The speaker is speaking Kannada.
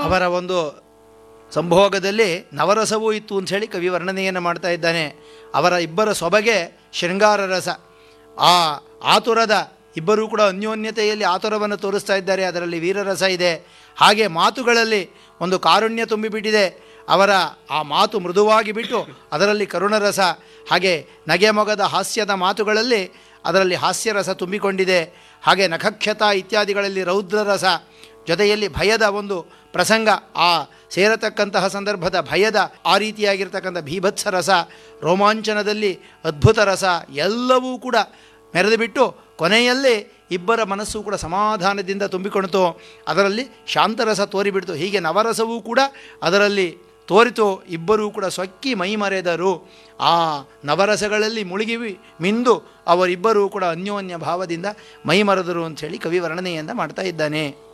ಅವರ ಒಂದು ಸಂಭೋಗದಲ್ಲಿ ನವರಸವೂ ಇತ್ತು ಅಂಥೇಳಿ ಕವಿ ವರ್ಣನೆಯನ್ನು ಮಾಡ್ತಾ ಇದ್ದಾನೆ ಅವರ ಇಬ್ಬರ ಸೊಬಗೆ ಶೃಂಗಾರ ರಸ ಆ ಆತುರದ ಇಬ್ಬರೂ ಕೂಡ ಅನ್ಯೋನ್ಯತೆಯಲ್ಲಿ ಆತುರವನ್ನು ತೋರಿಸ್ತಾ ಇದ್ದಾರೆ ಅದರಲ್ಲಿ ವೀರರಸ ಇದೆ ಹಾಗೆ ಮಾತುಗಳಲ್ಲಿ ಒಂದು ಕಾರುಣ್ಯ ತುಂಬಿಬಿಟ್ಟಿದೆ ಅವರ ಆ ಮಾತು ಮೃದುವಾಗಿ ಬಿಟ್ಟು ಅದರಲ್ಲಿ ಕರುಣರಸ ಹಾಗೆ ನಗೆ ಮೊಗದ ಹಾಸ್ಯದ ಮಾತುಗಳಲ್ಲಿ ಅದರಲ್ಲಿ ಹಾಸ್ಯರಸ ತುಂಬಿಕೊಂಡಿದೆ ಹಾಗೆ ನಖಕ್ಷತ ಇತ್ಯಾದಿಗಳಲ್ಲಿ ರೌದ್ರರಸ ಜೊತೆಯಲ್ಲಿ ಭಯದ ಒಂದು ಪ್ರಸಂಗ ಆ ಸೇರತಕ್ಕಂತಹ ಸಂದರ್ಭದ ಭಯದ ಆ ರೀತಿಯಾಗಿರ್ತಕ್ಕಂಥ ಭೀಭತ್ಸ ರಸ ರೋಮಾಂಚನದಲ್ಲಿ ಅದ್ಭುತ ರಸ ಎಲ್ಲವೂ ಕೂಡ ಮೆರೆದು ಬಿಟ್ಟು ಕೊನೆಯಲ್ಲಿ ಇಬ್ಬರ ಮನಸ್ಸು ಕೂಡ ಸಮಾಧಾನದಿಂದ ತುಂಬಿಕೊಂಡಿತು ಅದರಲ್ಲಿ ಶಾಂತರಸ ತೋರಿಬಿಡ್ತು ಹೀಗೆ ನವರಸವೂ ಕೂಡ ಅದರಲ್ಲಿ ತೋರಿತು ಇಬ್ಬರೂ ಕೂಡ ಸೊಕ್ಕಿ ಮೈಮರೆದರು ಆ ನವರಸಗಳಲ್ಲಿ ಮುಳುಗಿ ಮಿಂದು ಅವರಿಬ್ಬರೂ ಕೂಡ ಅನ್ಯೋನ್ಯ ಭಾವದಿಂದ ಮೈಮರೆದರು ಅಂಥೇಳಿ ಕವಿ ವರ್ಣನೆಯಿಂದ ಮಾಡ್ತಾ ಇದ್ದಾನೆ